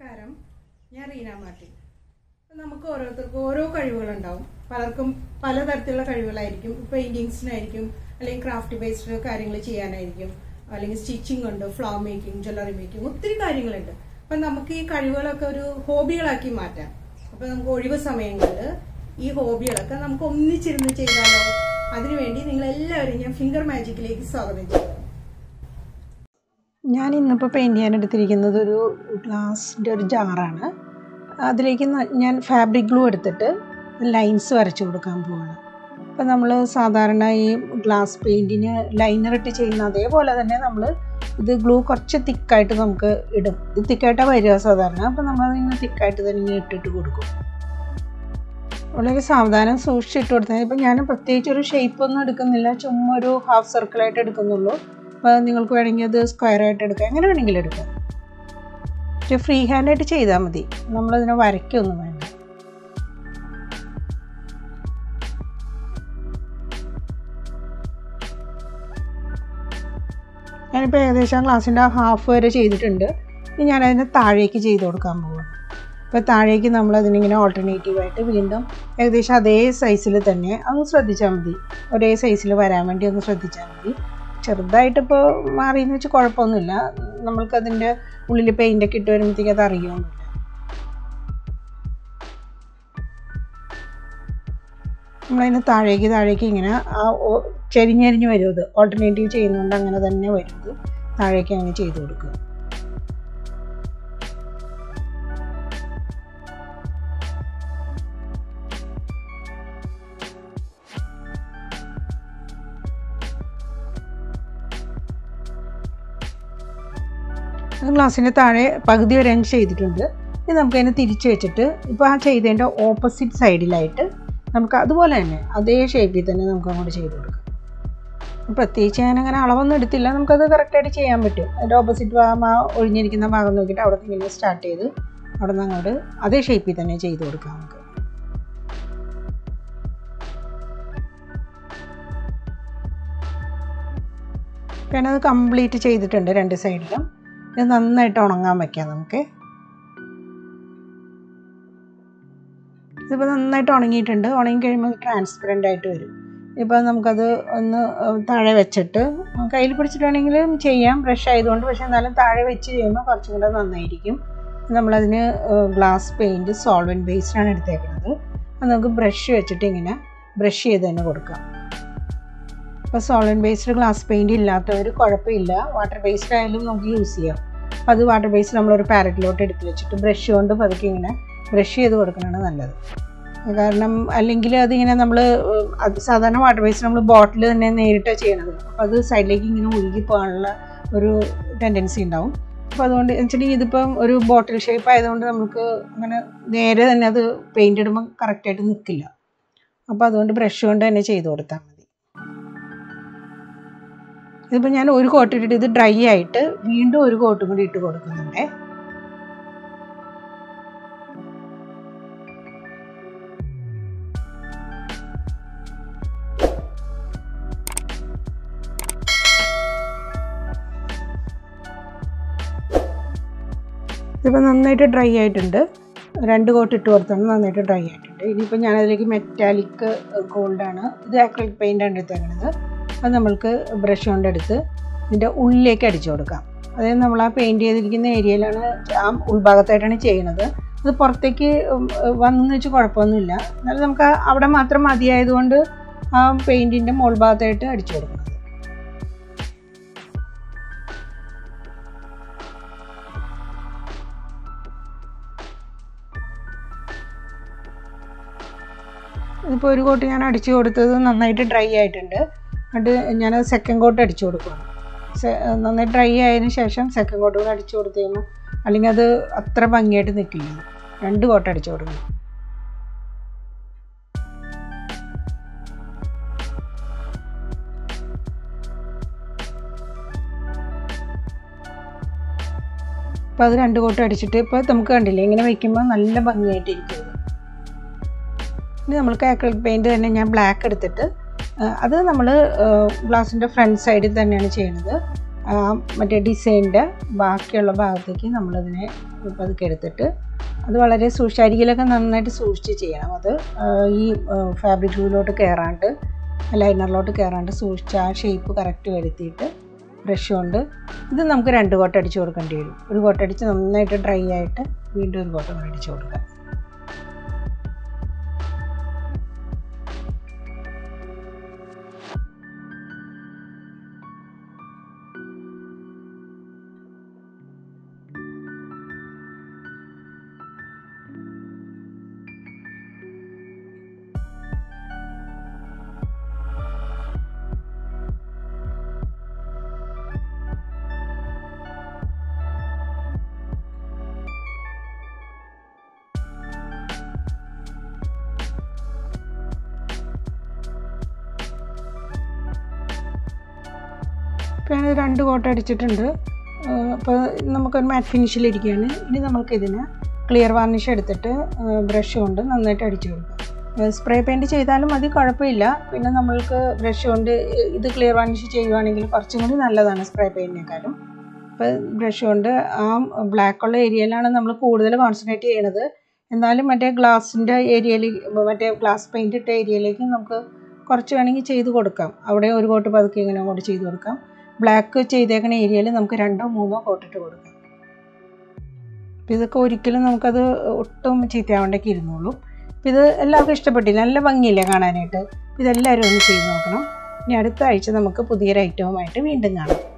നമസ്കാരം ഞാൻ റീന മാർട്ടിൻ അപ്പം നമുക്ക് ഓരോരുത്തർക്കും ഓരോ കഴിവുകളുണ്ടാവും പലർക്കും പലതരത്തിലുള്ള കഴിവുകളായിരിക്കും പെയിന്റിങ്സിനായിരിക്കും അല്ലെങ്കിൽ ക്രാഫ്റ്റ് ബേസ്ഡ് കാര്യങ്ങൾ ചെയ്യാനായിരിക്കും അല്ലെങ്കിൽ സ്റ്റിച്ചിങ് ഉണ്ട് ഫ്ലവർ മേക്കിംഗ് ജ്വല്ലറി മേക്കിംഗ് ഒത്തിരി കാര്യങ്ങളുണ്ട് അപ്പം നമുക്ക് ഈ കഴിവുകളൊക്കെ ഒരു ഹോബികളാക്കി മാറ്റാം അപ്പം നമുക്ക് ഒഴിവ് സമയങ്ങളിൽ ഈ ഹോബികളൊക്കെ നമുക്ക് ഒന്നിച്ചിരുന്ന് ചെയ്താലോ അതിനുവേണ്ടി നിങ്ങൾ എല്ലാവരും ഞാൻ ഫിംഗർ മാജിക്കിലേക്ക് സ്വാഗതം ചെയ്യുന്നു ഞാൻ ഇന്നിപ്പോൾ പെയിൻറ് ചെയ്യാൻ എടുത്തിരിക്കുന്നത് ഒരു ഗ്ലാസിൻ്റെ ഒരു ജാറാണ് അതിലേക്ക് ന- ഞാൻ ഫാബ്രിക് ഗ്ലൂ എടുത്തിട്ട് ലൈൻസ് വരച്ചു കൊടുക്കാൻ പോവാണ് അപ്പോൾ നമ്മൾ സാധാരണ ഈ ഗ്ലാസ് പെയിൻറ്റിന് ലൈനർ ഇട്ട് ചെയ്യുന്ന അതേപോലെ തന്നെ നമ്മൾ ഇത് ഗ്ലൂ കുറച്ച് തിക്കായിട്ട് നമുക്ക് ഇടും ഇത് തിക്കായിട്ടാണ് വരിക സാധാരണ അപ്പോൾ നമ്മളതിങ്ങനെ തിക്കായിട്ട് തന്നെ ഇങ്ങനെ ഇട്ടിട്ട് കൊടുക്കും വളരെ സാവധാനം സൂക്ഷിച്ചിട്ട് കൊടുത്താൽ ഇപ്പം ഞാൻ പ്രത്യേകിച്ച് ഒരു ഷേപ്പ് ഒന്നും എടുക്കുന്നില്ല ചുമ്മാ ഒരു ഹാഫ് സർക്കിളായിട്ട് എടുക്കുന്നുള്ളൂ അപ്പോൾ നിങ്ങൾക്ക് വേണമെങ്കിൽ അത് സ്ക്വയർ ആയിട്ട് എടുക്കാം എങ്ങനെ വേണമെങ്കിലും എടുക്കാം പക്ഷെ ഫ്രീ ഹാൻഡായിട്ട് ചെയ്താൽ മതി നമ്മളതിനെ വരയ്ക്കൊന്നും വേണ്ട ഞാനിപ്പോൾ ഏകദേശം ക്ലാസ്സിൻ്റെ ഹാഫ് വരെ ചെയ്തിട്ടുണ്ട് ഇനി ഞാനതിനെ താഴേക്ക് ചെയ്ത് കൊടുക്കാൻ പോവാണ് അപ്പോൾ താഴേക്ക് നമ്മൾ അതിനിങ്ങനെ ഓൾട്ടർനേറ്റീവായിട്ട് വീണ്ടും ഏകദേശം അതേ സൈസിൽ തന്നെ അതൊന്ന് ശ്രദ്ധിച്ചാൽ മതി ഒരേ സൈസിൽ വരാൻ വേണ്ടി ഒന്ന് ശ്രദ്ധിച്ചാൽ മതി ചെറുതായിട്ടിപ്പോൾ മാറിയെന്ന് വെച്ച് കുഴപ്പമൊന്നുമില്ല നമ്മൾക്കതിൻ്റെ ഉള്ളിൽ പെയിൻ്റൊക്കെ ഇട്ട് വരുമ്പോഴത്തേക്ക് അത് അറിയുമൊന്നുമില്ല നമ്മളതിന് താഴേക്ക് താഴേക്ക് ഇങ്ങനെ ആ ഓ- ചെരിഞ്ഞരിഞ്ഞ് വരും അത് ഓൾട്ടർനേറ്റീവ് ചെയ്യുന്നതുകൊണ്ട് അങ്ങനെ തന്നെ വരും ഇത് താഴേക്ക് അങ്ങനെ ചെയ്ത് കൊടുക്കുക അത് ഗ്ലാസ്സിൻ്റെ താഴെ പകുതി വരെ ഞാൻ ചെയ്തിട്ടുണ്ട് ഇനി നമുക്കതിനെ തിരിച്ച് വെച്ചിട്ട് ഇപ്പോൾ ആ ചെയ്തതിൻ്റെ ഓപ്പോസിറ്റ് സൈഡിലായിട്ട് നമുക്ക് അതുപോലെ തന്നെ അതേ ഷേപ്പിൽ തന്നെ നമുക്ക് അങ്ങോട്ട് ചെയ്ത് കൊടുക്കാം പ്രത്യേകിച്ച് ഞാൻ അങ്ങനെ അളവൊന്നും എടുത്തില്ല നമുക്കത് കറക്റ്റായിട്ട് ചെയ്യാൻ പറ്റും അതിൻ്റെ ഓപ്പോസിറ്റ് ഭാഗം ആ ഒഴിഞ്ഞിരിക്കുന്ന ഭാഗം നോക്കിയിട്ട് അവിടെ നിന്ന് ഇങ്ങനെ സ്റ്റാർട്ട് ചെയ്ത് അവിടെ നിന്ന് അങ്ങോട്ട് അതേ ഷേപ്പിൽ തന്നെ ചെയ്ത് കൊടുക്കാം നമുക്ക് പിന്നെ അത് കംപ്ലീറ്റ് ചെയ്തിട്ടുണ്ട് രണ്ട് സൈഡിലും ഇത് നന്നായിട്ട് ഉണങ്ങാൻ വയ്ക്കാം നമുക്ക് ഇതിപ്പോൾ നന്നായിട്ട് ഉണങ്ങിയിട്ടുണ്ട് ഉണങ്ങി കഴിയുമ്പോൾ ട്രാൻസ്പെറൻ്റ് ആയിട്ട് വരും ഇപ്പോൾ നമുക്കത് ഒന്ന് താഴെ വെച്ചിട്ട് കയ്യിൽ പിടിച്ചിട്ട് വേണമെങ്കിലും ചെയ്യാം ബ്രഷ് ആയതുകൊണ്ട് പക്ഷേ എന്നാലും താഴെ വെച്ച് ചെയ്യുമ്പോൾ കുറച്ചും കൂടെ നന്നായിരിക്കും നമ്മളതിന് ഗ്ലാസ് പെയിൻറ്റ് സോൾവെൻറ്റ് ബേസ്ഡാണ് എടുത്തേക്കുന്നത് അത് നമുക്ക് ബ്രഷ് വെച്ചിട്ട് ഇങ്ങനെ ബ്രഷ് ചെയ്ത് തന്നെ കൊടുക്കാം ഇപ്പോൾ സോളൻ ബേസ്ഡ് ഗ്ലാസ് പെയിൻറ് ഇല്ലാത്തവർ കുഴപ്പമില്ല വാട്ടർ ബേസ്ഡ് ആയാലും നമുക്ക് യൂസ് ചെയ്യാം അപ്പോൾ അത് വാട്ടർ ബേസ്ഡ് നമ്മളൊരു പാരറ്റിലോട്ട് എടുത്ത് വെച്ചിട്ട് ബ്രഷ് കൊണ്ട് പതുക്കെ ഇങ്ങനെ ബ്രഷ് ചെയ്ത് കൊടുക്കണതാണ് നല്ലത് കാരണം അല്ലെങ്കിൽ അതിങ്ങനെ നമ്മൾ അത് സാധാരണ വാട്ടർ ബേസ്ഡ് നമ്മൾ ബോട്ടിൽ തന്നെ നേരിട്ടാണ് ചെയ്യണത് അപ്പോൾ അത് സൈഡിലേക്ക് ഇങ്ങനെ ഒഴുകി പോകാനുള്ള ഒരു ടെൻഡൻസി ഉണ്ടാവും അപ്പോൾ അതുകൊണ്ട് വെച്ചിട്ടുണ്ടെങ്കിൽ ഇതിപ്പം ഒരു ബോട്ടിൽ ഷേപ്പ് ആയതുകൊണ്ട് നമുക്ക് അങ്ങനെ നേരെ തന്നെ അത് പെയിൻ്റ് ഇടുമ്പോൾ കറക്റ്റായിട്ട് നിൽക്കില്ല അപ്പോൾ അതുകൊണ്ട് ബ്രഷ് കൊണ്ട് തന്നെ ചെയ്ത് കൊടുത്താൽ മതി ഇതിപ്പോൾ ഞാൻ ഒരു കോട്ട് ഇട്ടിട്ട് ഇത് ഡ്രൈ ആയിട്ട് വീണ്ടും ഒരു കോട്ടും കൂടി ഇട്ട് കൊടുക്കുന്നുണ്ടേ ഇതിപ്പോൾ നന്നായിട്ട് ഡ്രൈ ആയിട്ടുണ്ട് രണ്ട് കോട്ട് ഇട്ട് കൊടുത്താണ് നന്നായിട്ട് ഡ്രൈ ആയിട്ടുണ്ട് ഇനിയിപ്പോൾ ഞാനതിലേക്ക് മെറ്റാലിക് ഗോൾഡാണ് ഇത് അക്രിലിക് പെയിൻ്റ് ആണ് എടുത്തേക്കുന്നത് അത് നമ്മൾക്ക് ബ്രഷ് കൊണ്ടെടുത്ത് ഇതിൻ്റെ ഉള്ളിലേക്ക് അടിച്ചു കൊടുക്കാം അതായത് നമ്മൾ ആ പെയിൻറ് ചെയ്തിരിക്കുന്ന ഏരിയയിലാണ് ആ ഉൾഭാഗത്തായിട്ടാണ് ചെയ്യണത് അത് പുറത്തേക്ക് വന്നെന്ന് വെച്ച് കുഴപ്പമൊന്നുമില്ല എന്നാലും നമുക്ക് ആ- അവിടെ മാത്രം മതിയായതുകൊണ്ട് ആ പെയിൻറ്റിൻ്റെ മുകൾ ഭാഗത്തായിട്ട് അടിച്ചു കൊടുക്കുന്നത് ഇതിപ്പോൾ ഒരു കോട്ട് ഞാൻ അടിച്ചു കൊടുത്തത് നന്നായിട്ട് ഡ്രൈ ആയിട്ടുണ്ട് എന്നിട്ട് ഞാൻ സെക്കൻഡ് കോട്ട് അടിച്ചു കൊടുക്കുകയാണ് സെ- നന്നായി ഡ്രൈ ആയതിനു ശേഷം സെക്കൻഡ് കോട്ട് കൂടെ അടിച്ചു കൊടുത്തു കഴിയുമ്പോൾ അല്ലെങ്കിൽ അത് അത്ര ഭംഗിയായിട്ട് നിൽക്കില്ല രണ്ട് കോട്ട് അടിച്ചു കൊടുക്കണം അപ്പോൾ അത് രണ്ട് കോട്ട് അടിച്ചിട്ട് ഇപ്പോൾ നമുക്ക് കണ്ടില്ലേ ഇങ്ങനെ വയ്ക്കുമ്പോൾ നല്ല ഭംഗിയായിട്ടിരിക്കും ഇത്. ഇനി നമ്മൾക്ക് അക്രിലിക് പെയിൻറ് തന്നെ ഞാൻ ബ്ലാക്ക് എടുത്തിട്ട് ആ, അത് നമ്മൾ ഗ്ലാസിൻ്റെ ഫ്രണ്ട് സൈഡിൽ തന്നെയാണ് ചെയ്യുന്നത് ആ മറ്റേ ഡിസൈനിൻ്റെ ബാക്കിയുള്ള ഭാഗത്തേക്ക് നമ്മളിതിനെ പതുക്കെ എടുത്തിട്ട് അത് വളരെ സൂക്ഷിച്ച് അരികിലൊക്കെ നന്നായിട്ട് സൂക്ഷിച്ച് ചെയ്യണം അത് ആ, ഈ ഫാബ്രിക് ഗ്ലൂവിലോട്ട് കയറാണ്ട് ലൈനറിലോട്ട് കയറാണ്ട് സൂക്ഷിച്ച് ആ ഷേപ്പ് കറക്റ്റ് വരുത്തിയിട്ട് ബ്രഷ് കൊണ്ട് ഇത് നമുക്ക് രണ്ട് കോട്ട് അടിച്ച് കൊടുക്കേണ്ടി വരും ഒരു കോട്ട് അടിച്ച് നന്നായിട്ട് ഡ്രൈ ആയിട്ട് വീണ്ടും ഒരു കോട്ട് കൂടെ അടിച്ച് കൊടുക്കുക ഇപ്പോൾ ഞാൻ രണ്ട് കോട്ട് അടിച്ചിട്ടുണ്ട് അപ്പോൾ നമുക്കൊരു മാറ്റ് ഫിനിഷിലിരിക്കുകയാണ് ഇനി നമുക്കിതിന് ക്ലിയർ വാർണിഷ് എടുത്തിട്ട് ബ്രഷ് കൊണ്ട് നന്നായിട്ട് അടിച്ചു കൊടുക്കാം സ്പ്രേ പെയിൻറ്റ് ചെയ്താലും മതി കുഴപ്പമില്ല പിന്നെ നമ്മൾക്ക് ബ്രഷ് കൊണ്ട് ഇത് ക്ലിയർ വാർണിഷ് ചെയ്യുവാണെങ്കിൽ കുറച്ചും കൂടി നല്ലതാണ് സ്പ്രേ പെയിൻറ്റിനേക്കാളും അപ്പോൾ ബ്രഷ് കൊണ്ട് ആ ബ്ലാക്കുള്ള ഏരിയയിലാണ് നമ്മൾ കൂടുതൽ കോൺസെൻട്രേറ്റ് ചെയ്യണത് എന്നാലും മറ്റേ ഗ്ലാസിൻ്റെ ഏരിയയിൽ മറ്റേ ഗ്ലാസ് പെയിൻറ്റ് ഇട്ട ഏരിയയിലേക്ക് നമുക്ക് കുറച്ച് വേണമെങ്കിൽ ചെയ്ത് കൊടുക്കാം അവിടെ ഒരു കോട്ട് പതുക്കെ ഇങ്ങനെ അങ്ങോട്ട് ചെയ്ത് കൊടുക്കാം ബ്ലാക്ക് ചെയ്തേക്കുന്ന ഏരിയയിൽ നമുക്ക് രണ്ടോ മൂന്നോ കോട്ടിട്ട് കൊടുക്കാം അപ്പോൾ ഇതൊക്കെ ഒരിക്കലും നമുക്കത് ഒട്ടും ചീത്തയാവേണ്ടൊക്കെ ഇരുന്നുള്ളൂ അപ്പോൾ ഇത് എല്ലാവർക്കും ഇഷ്ടപ്പെട്ടില്ല നല്ല ഭംഗിയില്ലേ കാണാനായിട്ട് ഇതെല്ലാവരും ഒന്ന് ചെയ്ത് നോക്കണം ഇനി അടുത്ത ആഴ്ച നമുക്ക് പുതിയൊരു ഐറ്റവുമായിട്ട് വീണ്ടും കാണാം